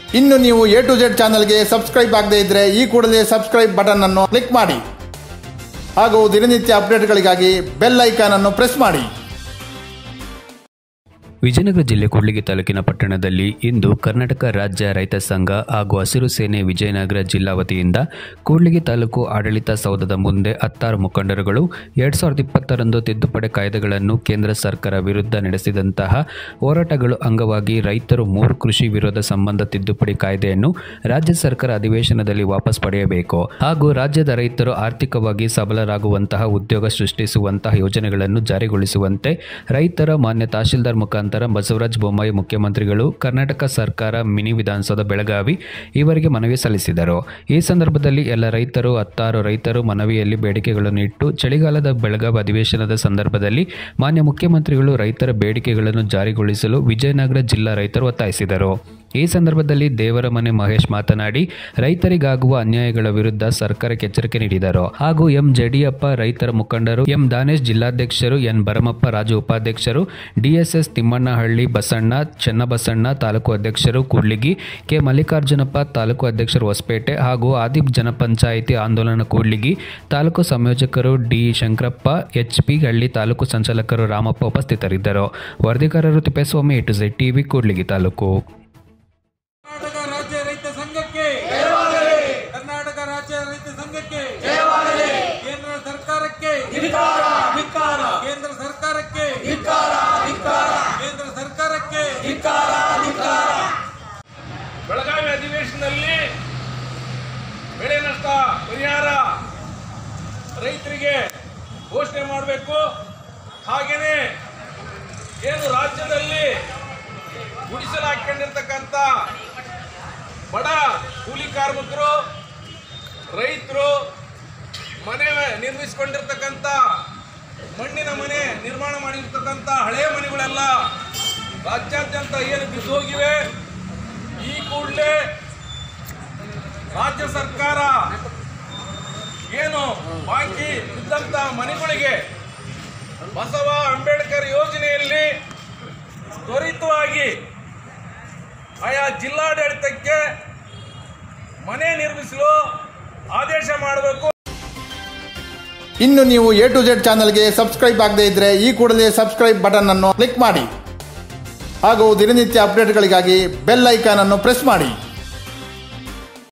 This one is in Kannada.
ಇನ್ನು ನೀವು ಎ ಟು ಜೆಡ್ ಚಾನಲ್ಗೆ ಸಬ್ಸ್ಕ್ರೈಬ್ ಆಗದೇ ಇದ್ರೆ ಈ ಕೂಡಲೇ ಸಬ್ಸ್ಕ್ರೈಬ್ ಬಟನ್ ಅನ್ನು ಕ್ಲಿಕ್ ಮಾಡಿ ಹಾಗೂ ದಿನನಿತ್ಯ ಅಪ್ಡೇಟ್ಗಳಿಗಾಗಿ ಬೆಲ್ ಐಕಾನ್ ಅನ್ನು ಪ್ರೆಸ್ ಮಾಡಿ ವಿಜಯನಗರ ಜಿಲ್ಲೆ ಕೂಡ್ಲಿಗಿ ತಾಲೂಕಿನ ಪಟ್ಟಣದಲ್ಲಿ ಇಂದು ಕರ್ನಾಟಕ ರಾಜ್ಯ ರೈತ ಸಂಘ ಹಾಗೂ ಹಸಿರು ಸೇನೆ ವಿಜಯನಗರ ಜಿಲ್ಲಾ ವತಿಯಿಂದ ಕೂಡ್ಲಿಗಿ ತಾಲೂಕು ಆಡಳಿತ ಸೌಧದ ಮುಂದೆ ಹತ್ತಾರು ಮುಖಂಡರುಗಳು ಎರಡ್ ಸಾವಿರದ ಇಪ್ಪತ್ತರಂದು ತಿದ್ದುಪಡಿ ಕಾಯ್ದೆಗಳನ್ನು ಕೇಂದ್ರ ಸರ್ಕಾರ ವಿರುದ್ಧ ನಡೆಸಿದಂತಹ ಹೋರಾಟಗಳು ಅಂಗವಾಗಿ ರೈತರು ಮೂರು ಕೃಷಿ ವಿರೋಧ ಸಂಬಂಧ ತಿದ್ದುಪಡಿ ಕಾಯ್ದೆಯನ್ನು ರಾಜ್ಯ ಸರ್ಕಾರ ಅಧಿವೇಶನದಲ್ಲಿ ವಾಪಸ್ ಪಡೆಯಬೇಕು ಹಾಗೂ ರಾಜ್ಯದ ರೈತರು ಆರ್ಥಿಕವಾಗಿ ಸಬಲರಾಗುವಂತಹ ಉದ್ಯೋಗ ಸೃಷ್ಟಿಸುವಂತಹ ಯೋಜನೆಗಳನ್ನು ಜಾರಿಗೊಳಿಸುವಂತೆ ರೈತರ ಮಾನ್ಯ ತಹಶೀಲ್ದಾರ್ ಮುಖಾಂತರ ಬಸವರಾಜ ಬೊಮ್ಮಾಯಿ ಮುಖ್ಯಮಂತ್ರಿಗಳು ಕರ್ನಾಟಕ ಸರ್ಕಾರ ಮಿನಿ ವಿಧಾನಸೌಧ ಬೆಳಗಾವಿ ಇವರಿಗೆ ಮನವಿ ಸಲ್ಲಿಸಿದರು ಈ ಸಂದರ್ಭದಲ್ಲಿ ಎಲ್ಲ ರೈತರು ಹತ್ತಾರು ರೈತರು ಮನವಿಯಲ್ಲಿ ಬೇಡಿಕೆಗಳನ್ನು ಇಟ್ಟು ಚಳಿಗಾಲದ ಬೆಳಗಾವಿ ಅಧಿವೇಶನದ ಸಂದರ್ಭದಲ್ಲಿ ಮಾನ್ಯ ಮುಖ್ಯಮಂತ್ರಿಗಳು ರೈತರ ಬೇಡಿಕೆಗಳನ್ನು ಜಾರಿಗೊಳಿಸಲು ವಿಜಯನಗರ ಜಿಲ್ಲಾ ರೈತರು ಒತ್ತಾಯಿಸಿದರು ಈ ಸಂದರ್ಭದಲ್ಲಿ ದೇವರಮನೆ ಮಹೇಶ್ ಮಾತನಾಡಿ ರೈತರಿಗಾಗುವ ಅನ್ಯಾಯಗಳ ವಿರುದ್ಧ ಸರ್ಕಾರಕ್ಕೆ ಎಚ್ಚರಿಕೆ ನೀಡಿದರು ಹಾಗೂ ಎಂ ಜಡಿಯಪ್ಪ ರೈತರ ಮುಖಂಡರು ಎಂ ದಾನೇಶ್ ಜಿಲ್ಲಾಧ್ಯಕ್ಷರು ಎನ್ ಭರಮಪ್ಪ ರಾಜು ಉಪಾಧ್ಯಕ್ಷರು ಡಿಎಸ್ಎಸ್ ತಿಮ್ಮಣ್ಣಹಳ್ಳಿ ಬಸಣ್ಣ ಚೆನ್ನಬಸಣ್ಣ ತಾಲೂಕು ಅಧ್ಯಕ್ಷರು ಕೂಡ್ಲಿಗಿ ಕೆ ಮಲ್ಲಿಕಾರ್ಜುನಪ್ಪ ತಾಲೂಕು ಅಧ್ಯಕ್ಷರು ಹೊಸಪೇಟೆ ಹಾಗೂ ಆದಿಪ್ ಜನಪಂಚಾಯಿತಿ ಆಂದೋಲನ ಕೂಡ್ಲಿಗಿ ತಾಲೂಕು ಸಂಯೋಜಕರು D Shankarappa H P Halli ತಾಲೂಕು ಸಂಚಾಲಕರು ರಾಮಪ್ಪ ಉಪಸ್ಥಿತರಿದ್ದರು ವರದಿಗಾರರು Tippeswamy A to Z TV Kudligi ತಾಲೂಕು ಕರ್ನಾಟಕ ರಾಜ್ಯ ರೈತ ಸಂಘಕ್ಕೆ ಕರ್ನಾಟಕ ರಾಜ್ಯ ರೈತ ಸಂಘಕ್ಕೆ ಕೇಂದ್ರ ಸರ್ಕಾರಕ್ಕೆ ಕೇಂದ್ರ ಸರ್ಕಾರಕ್ಕೆ ಕೇಂದ್ರ ಸರ್ಕಾರಕ್ಕೆ ಬೆಳಗಾವಿ ಅಧಿವೇಶನದಲ್ಲಿ ಬೆಳೆ ನಷ್ಟ ಪರಿಹಾರ ರೈತರಿಗೆ ಘೋಷಣೆ ಮಾಡಬೇಕು ಹಾಗೆಯೇ ಏನು ರಾಜ್ಯದಲ್ಲಿ ಗುಡಿಸಲು ಹಾಕೊಂಡಿರ್ತಕ್ಕಂಥ ಬಡ ಕೂಲಿ ಕಾರ್ಮಿಕರು ರೈತರು ಮನೆ ನಿರ್ಮಿಸಿಕೊಂಡಿರ್ತಕ್ಕಂಥ ಮಣ್ಣಿನ ಮನೆ ನಿರ್ಮಾಣ ಮಾಡಿರ್ತಕ್ಕಂಥ ಹಳೆಯ ಮನೆಗಳೆಲ್ಲ ರಾಜ್ಯಾದ್ಯಂತ ಏನು ಬಿದ್ದೋಗಿವೆ ಈ ಕೂಡಲೇ ರಾಜ್ಯ ಸರ್ಕಾರ ಏನು ಬಾಕಿ ಇದ್ದಂತ ಮನೆಗಳಿಗೆ ಬಸವ ಅಂಬೇಡ್ಕರ್ ಯೋಜನೆಯಲ್ಲಿ ತ್ವರಿತವಾಗಿ ಆಯಾ ಜಿಲ್ಲಾಡಳಿತಕ್ಕೆ ಮನೆ ನಿರ್ಮಿಸಲು ಆದೇಶ ಮಾಡಬೇಕು ಇನ್ನು ನೀವು ಎ ಟು ಜೆಡ್ ಚಾನಲ್ಗೆ ಸಬ್ಸ್ಕ್ರೈಬ್ ಆಗದೇ ಇದ್ರೆ ಈ ಕೂಡಲೇ ಸಬ್ಸ್ಕ್ರೈಬ್ ಬಟನ್ ಅನ್ನು ಕ್ಲಿಕ್ ಮಾಡಿ ಹಾಗೂ ದಿನನಿತ್ಯ ಅಪ್ಡೇಟ್ಗಳಿಗಾಗಿ ಬೆಲ್ ಐಕಾನ್ ಅನ್ನು ಪ್ರೆಸ್ ಮಾಡಿ